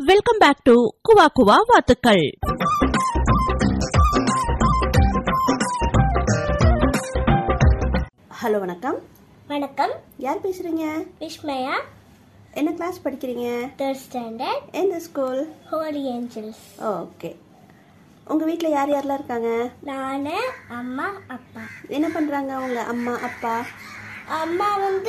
Welcome back to குவா குவா வாத்துக்கள் hello வணக்கம் வணக்கம் யார் பேசுறீங்க விஸ்மயா என்ன கிளாஸ் படிக்கிறீங்க தேர்ட் ஸ்டாண்டர்ட் எந்த ஸ்கூல் ஹோலி ஏஞ்சல்ஸ் ஓகே உங்க வீட்ல யார் யாரெல்லாம் இருக்காங்க நான் அம்மா அப்பா என்ன பண்றாங்க உங்க அம்மா அப்பா அம்மா வந்து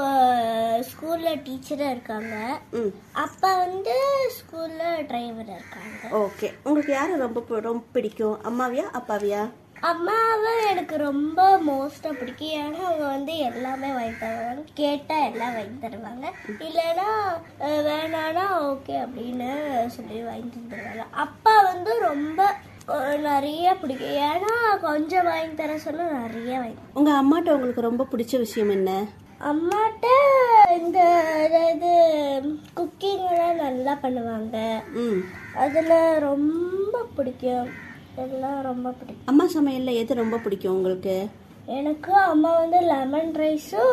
ஸ்கூலில் டீச்சராக இருக்காங்க ம் அப்பா வந்து ஸ்கூலில் டிரைவராக இருக்காங்க ஓகே உங்களுக்கு யாரை ரொம்ப பி- ரொம்ப பிடிக்கும் அம்மாவியா அப்பாவியா அம்மாவை எனக்கு ரொம்ப மோஸ்ட்டாக பிடிக்கும் ஏன்னா அவங்க வந்து எல்லாமே வாங்கி தருவாங்க கேட்டால் எல்லாம் வாங்கி தருவாங்க இல்லைன்னா அஹ், வேணான்னா ஓகே அப்படின்னு சொல்லி வாங்கி தந்துடுவாங்க அப்பா வந்து ரொம்ப அஹ், நிறைய பிடிக்கும் ஏன்னா கொஞ்சம் வாங்கி தர சொல்ல நிறைய வாங்கி உங்க அம்மாட்ட உங்களுக்கு ரொம்ப பிடிச்ச விஷயம் என்ன அம்மாட்ட இந்த அதாவது குக்கிங்லாம் நல்லா பண்ணுவாங்க ம் அதில் ரொம்ப பிடிக்கும் எல்லாம் ரொம்ப பிடிக்கும் அம்மா சமையல்ல எது ரொம்ப பிடிக்கும் உங்களுக்கு எனக்கு அம்மா வந்து லெமன் ரைஸும்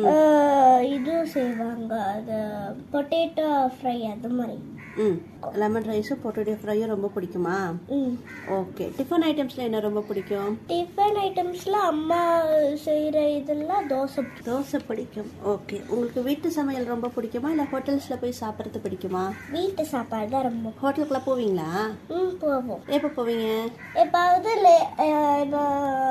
இதுவும் செய்வாங்க அது பொட்டேட்டோ ஃப்ரை அது மாதிரி ம் லெமன் ரைஸும் பொட்டேட்டோ ஃப்ரையும் ரொம்ப பிடிக்குமா ம் ஓகே டிஃபன் ஐட்டம்ஸ்ல என்ன ரொம்ப பிடிக்கும் டிஃபன் ஐட்டம்ஸில் அம்மா செய்கிற இதெல்லாம் தோசை பிடிக்கும். தோசை பிடிக்கும் ஓகே உங்களுக்கு வீட்டு சமையல் ரொம்ப பிடிக்குமா இல்லை ஹோட்டல்ஸில் போய் சாப்பிட்றது பிடிக்குமா வீட்டு சாப்பாடு தான் ரொம்ப ஹோட்டலுக்குலாம் போவீங்களா ம் போவோம் எப்போ போவீங்க எப்பாவது லே அஹ் இப்போ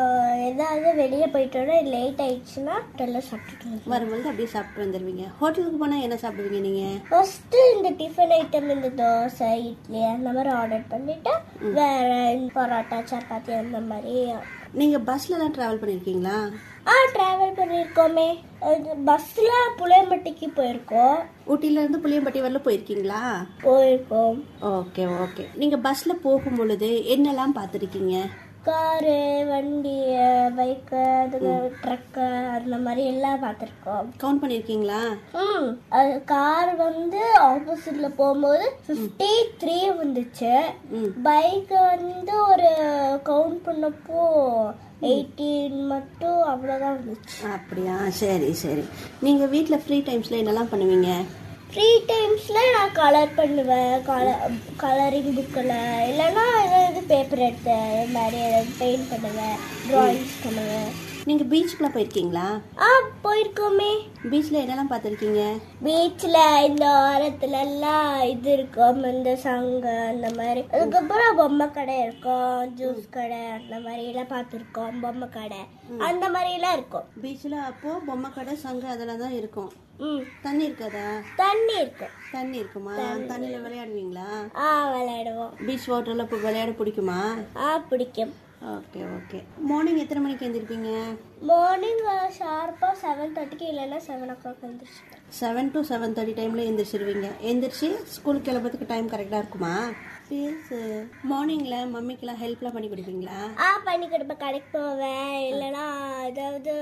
ஏதாவது வெளியே போயிட்டோன்னா லேட் ஆயிடுச்சுன்னா ஹோட்டலில் சாப்பிட்டுட்டு வருவோம் வரும்போது அப்படியே சாப்பிட்டு வந்துடுவீங்க ஹோட்டலுக்கு போனால் என்ன சாப்பிடுவீங்க நீங்கள் ஃபர்ஸ்ட்டு இந்த டிஃபன் ஐட்டம் இந்த தோசை இட்லி அந்த மாதிரி ஆர்டர் பண்ணிட்டு வேற இந்த பரோட்டா சப்பாத்தி அந்த மாதிரி நீங்கள் பஸ்லலாம் ட்ராவல் பண்ணியிருக்கீங்களா ஆ ட்ராவல் பண்ணியிருக்கோமே பஸ்ஸில் புளியம்பட்டிக்கு போயிருக்கோம் ஊட்டியிலேருந்து புளியம்பட்டி வரல போயிருக்கீங்களா போயிருக்கோம் ஓகே ஓகே நீங்கள் பஸ்ஸில் போகும் பொழுது என்னெல்லாம் பார்த்துருக்கீங்க காரு வண்டி பைக்கு அதுக்கு ட்ரக்கு அந்த மாதிரி எல்லாம் பார்த்துருக்கோம் கவுண்ட் பண்ணியிருக்கீங்களா ம் அது கார் வந்து ஆப்போசிட்ல போகும்போது ஃபிஃப்டி த்ரீ வந்துச்சு ம். பைக் வந்து ஒரு கவுண்ட் பண்ணப்போ எயிட்டீன் மட்டும் அவ்வளோதான் வந்துச்சு அப்படியா சரி சரி நீங்கள் வீட்டில் ஃப்ரீ டைம்ஸில் என்னெல்லாம் பண்ணுவீங்க ஃப்ரீ டைம்ஸில் நான் கலர் பண்ணுவேன் கலர் கலரிங் புக்கில் இல்லைன்னா ஏதாவது பேப்பர் எடுத்து இது மாதிரி ஏதாவது பெயிண்ட் பண்ணுவேன் ட்ராயிங்ஸ் பண்ணுவேன் நீங்கள் பீச்சுக்குலாம் போயிருக்கீங்களா ஆ போயிருக்கோமே பீச்சில் என்னெல்லாம் பார்த்துருக்கீங்க பீச்ல இந்த ஓரத்துல எல்லாம் இது இருக்கும் இந்த சங்கு அந்த மாதிரி அதுக்கப்புறம் பொம்மை கடை இருக்கும் ஜூஸ் கடை அந்த மாதிரி எல்லாம் பார்த்துருக்கோம் பொம்மை கடை அந்த மாதிரி எல்லாம் இருக்கும் பீச்சில் அப்போது பொம்மை கடை சங்கு அதெல்லாம் தான் இருக்கும் ம் தண்ணி இருக்காதா தண்ணி இருக்கும் தண்ணி இருக்குமா தண்ணியில் விளையாடுவீங்களா ஆ விளையாடுவோம் பீச் வாட்டரில் இப்போ விளையாட பிடிக்குமா ஆ பிடிக்கும் ஓகே ஓகே மார்னிங் எத்தனை மணிக்கு எழுந்திருப்பீங்க மார்னிங் ஷார்ப்பாக செவன் தேர்ட்டிக்கு இல்லைன்னா செவன் ஓ கிளாக் வந்துருச்சு செவன் டு செவன் தேர்ட்டி டைமில் எந்திரிச்சிருவீங்க எந்திரிச்சு ஸ்கூலுக்கு கிளம்புறதுக்கு டைம் கரெக்டாக இருக்குமா ப்ளீஸ் மார்னிங்கில் மம்மிக்கெல்லாம் ஹெல்ப்லாம் பண்ணி கொடுப்பீங்களா ஆ பண்ணி கொடுப்பேன் கடைக்கு போவேன் இல்லைன்னா ஏதாவது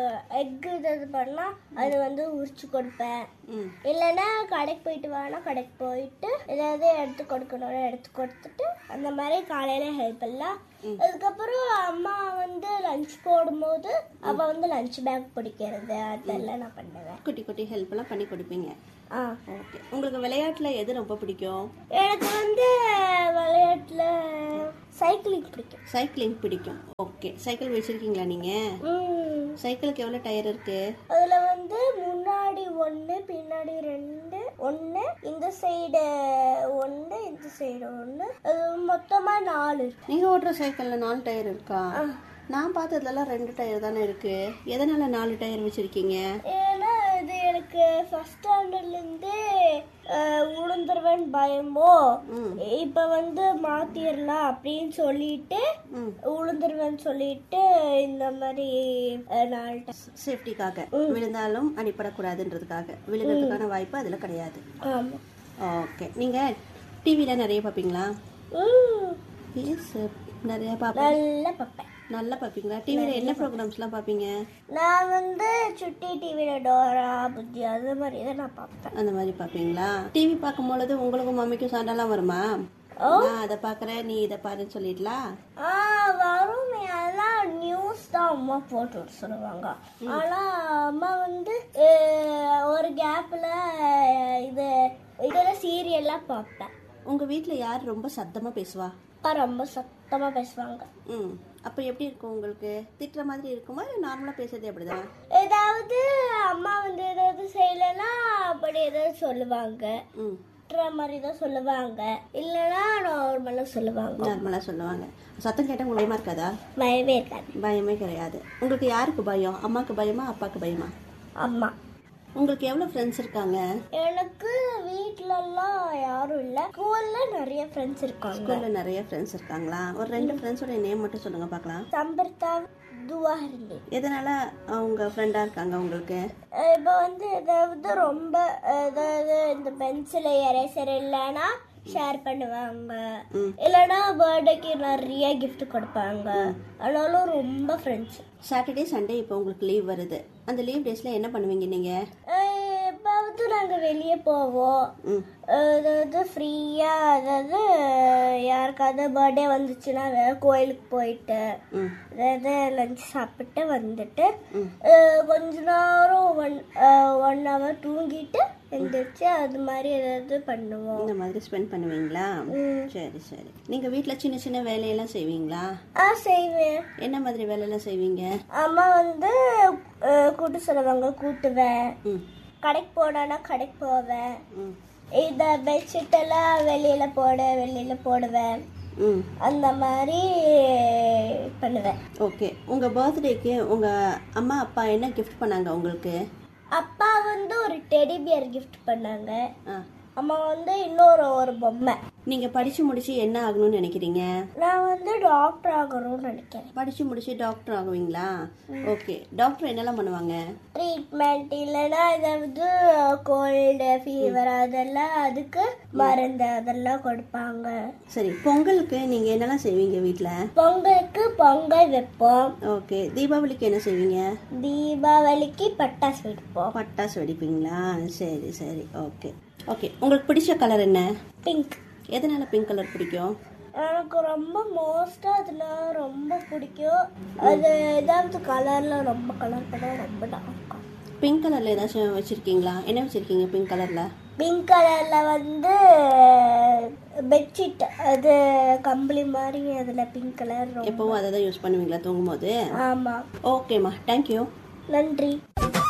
எக் ஏதாவது பண்ணால் அது வந்து உரிச்சு கொடுப்பேன் ம் இல்லைன்னா கடைக்கு போயிட்டு வானா கடைக்கு போயிட்டு ஏதாவது எடுத்து கொடுக்கணும்னா எடுத்து கொடுத்துட்டு அந்த மாதிரி காலையில ஹெல்ப் எல்லாம் அதுக்கப்புறம் அம்மா வந்து லஞ்ச் போடும்போது அவ வந்து லஞ்ச் பேக் பிடிக்கிறது அதெல்லாம் நான் பண்ணுவேன் குட்டி குட்டி ஹெல்ப்லாம் பண்ணி கொடுப்பீங்க ஆ ஓகே உங்களுக்கு விளையாட்டில் எது ரொம்ப பிடிக்கும் எனக்கு வந்து விளையாட்டுல சைக்கிளிங் பிடிக்கும் சைக்கிளிங் பிடிக்கும் ஓகே சைக்கிள் வச்சுருக்கீங்களா நீங்கள் ம் சைக்கிளுக்கு எவ்வளோ டயர் இருக்குது அதுல வந்து முன்னாடி ஒண்ணு பின்னாடி ரெண்டு ஒண்ணு இந்த சைடு ஒண்ணு இந்த சைடு ஒண்ணு அது மொத்தமா நாலு இருக்கு நீங்கள் ஓட்டுற சைக்கிளில் நாலு டயர் இருக்கா நான் பார்த்ததுலலாம் ரெண்டு டயர் தானே இருக்குது எதனால் நாலு டயர் வச்சுருக்கீங்க ஏன்னா இது எனக்கு ஃபர்ஸ்ட் ஸ்டாண்டர்ட்ல இருந்து உளுந்துருவன் பயமோ இப்ப வந்து மாத்திரலாம் அப்படின்னு சொல்லிட்டு ம். உளுந்துருவன் சொல்லிட்டு இந்த மாதிரி அஹ், நாலு ti- சேஃப்டிக்காக விழுந்தாலும் அடிப்படக்கூடாதுன்றதுக்காக விழுகிறதுக்கான வாய்ப்பு அதில் கிடையாது ஆமா ஓகே நீங்கள் டிவியில் நிறைய பார்ப்பீங்களா ம், எஸ் நிறைய பார்ப்பேன் நல்லா பார்ப்பேன் நல்லா பார்ப்பீங்களா டிவியில் என்ன ப்ரோக்ராம்ஸ்லாம் பார்ப்பீங்க நான் நான் வந்து சுட்டி டிவியில டோரா புத்தி அது மாதிரி தான் நான் பார்ப்பேன் அந்த மாதிரி பார்ப்பீங்களா டிவி பார்க்கும் பொழுது உங்களுக்கும் மம்மிக்கும் சண்டைலாம் வருமா நான் அதை பார்க்குறேன் நீ இதை பாருன்னு சொல்லிடலாம் ஆ வரும் அதெல்லாம் நியூஸ் தான் அம்மா போட்டு விட சொல்லுவாங்க ஆனா அம்மா வந்து அஹ், ஒரு கேப்ல இது இதெல்லாம் சீரியல்லாம் தான் பார்ப்பேன் உங்கள் வீட்டில் யார் ரொம்ப சத்தமாக பேசுவா அப்பா ரொம்ப சத்தமாக பேசுவாங்க ம் அப்போ எப்படி இருக்கும் உங்களுக்கு திட்டுற மாதிரி இருக்குமா இல்லை நார்மலாக பேசுறது அப்படிதான் ஏதாவது அம்மா வந்து ஏதாவது செய்யலைன்னா அப்படி ஏதாவது சொல்லுவாங்க ம் திட்டுற மாதிரி தான் சொல்லுவாங்க இல்லைன்னா நார்மலாக சொல்லுவாங்க நார்மலாக சொல்லுவாங்க சத்தம் கேட்டால் உங்களுக்கு பயமா இருக்காதா பயமே இருக்காது பயமே கிடையாது உங்களுக்கு யாருக்கு பயம் அம்மாவுக்கு பயமா அப்பாவுக்கு பயமா அம்மா உங்களுக்கு எவ்வளோ ஃப்ரெண்ட்ஸ் இருக்காங்க எனக்கு வீட்லலாம் யாரும் இல்லை ஸ்கூலில் நிறைய ஃப்ரெண்ட்ஸ் இருக்காங்க ஸ்கூலில் நிறைய ஃப்ரெண்ட்ஸ் இருக்காங்களா ஒரு ரெண்டு ஃப்ரெண்ட்ஸோட நேம் மட்டும் சொல்லுங்கள் பார்க்கலாம் சம்பர்த்தா துவாஹிந்தி எதனால் அவங்க ஃப்ரெண்டாக இருக்காங்க உங்களுக்கு இப்போ வந்து ஏதாவது ரொம்ப ஏதாவது இந்த பென்சில் எரேசர் இல்லைன்னா ஷேர் பண்ணுவாங்க இல்லைன்னா பர்த்டேக்கு நிறைய gift கொடுப்பாங்க ஆனாலும் ரொம்ப ஃப்ரெண்ட்ஸ் சாட்டர்டே சண்டே இப்போ உங்களுக்கு லீவ் வருது அந்த லீவ் டேஸில் என்ன பண்ணுவீங்க நீங்கள் எப்பாவது நாங்கள் வெளியே போவோம் ம் அதாவது ஃப்ரீயாக அதாவது யாருக்காவது பர்த்டே வந்துச்சுன்னா வேற கோயிலுக்கு போயிட்டு ம் அதாவது லஞ்ச் சாப்பிட்டு வந்துட்டு அஹ், கொஞ்ச நேரம் ஒன் ஒன் ஹவர் தூங்கிட்டு எந்திரிச்சு அது மாதிரி ஏதாவது பண்ணுவோம் இந்த மாதிரி ஸ்பெண்ட் பண்ணுவீங்களா சரி சரி நீங்கள் வீட்டில் சின்ன சின்ன வேலையெல்லாம் செய்வீங்களா ஆ செய்வேன் என்ன மாதிரி வேலையெல்லாம் செய்வீங்க அம்மா வந்து அஹ், கூட்டு சொல்லுவாங்க கூட்டுவேன் ம் கடைக்கு போனானா கடைக்கு போவேன் ம் இந்த பெட்ஷீட் எல்லாம் வெளியில போட வெளியில போடுவேன் ம் அந்த மாதிரி பண்ணுவேன் ஓகே உங்கள் பர்த்டேக்கு உங்கள் அம்மா அப்பா என்ன கிஃப்ட் பண்ணாங்க உங்களுக்கு அப்பா வந்து ஒரு டெடி பியர் கிஃப்ட் பண்ணாங்க ஆ அம்மா வந்து இன்னொரு ஒரு பொம்மை நீங்கள் படித்து முடிச்சு என்ன ஆகணும்னு நினைக்கிறீங்க நான் வந்து டாக்டர் ஆகணும்னு நினைக்கிறேன் படித்து முடிச்சு டாக்டர் ஆகுவீங்களா ஓகே டாக்டர் என்னெல்லாம் பண்ணுவாங்க ட்ரீட்மெண்ட் இல்லைன்னா ஏதாவது கோல்டு ஃபீவர் அதெல்லாம் அதுக்கு மருந்து அதெல்லாம் கொடுப்பாங்க சரி பொங்கலுக்கு நீங்கள் என்னெல்லாம் செய்வீங்க வீட்டில் பொங்கலுக்கு பொங்கல் வைப்போம் ஓகே தீபாவளிக்கு என்ன செய்வீங்க தீபாவளிக்கு பட்டாசு வெடிப்போம் பட்டாசு வெடிப்பீங்களா சரி சரி ஓகே ஓகே உங்களுக்கு பிடிச்ச கலர் என்ன பிங்க் எதனால பிங்க் கலர் பிடிக்கும் எனக்கு ரொம்ப மோஸ்ட்டாக அதெல்லாம் ரொம்ப பிடிக்கும் அது ஏதாவது கலரில் ரொம்ப கலர் கலர் ரொம்ப டார்க்கும் பிங்க் கலரில் ஏதாச்சும் வச்சுருக்கீங்களா என்ன வச்சுருக்கீங்க பிங்க் கலரில் பிங்க் கலரில் வந்து பெட்ஷீட் அது கம்பளி மாதிரி அதில் பிங்க் கலர் எப்போவும் அதை தான் யூஸ் பண்ணுவீங்களா தூங்கும்போது ஆமாம் ஓகேம்மா தேங்க்யூ நன்றி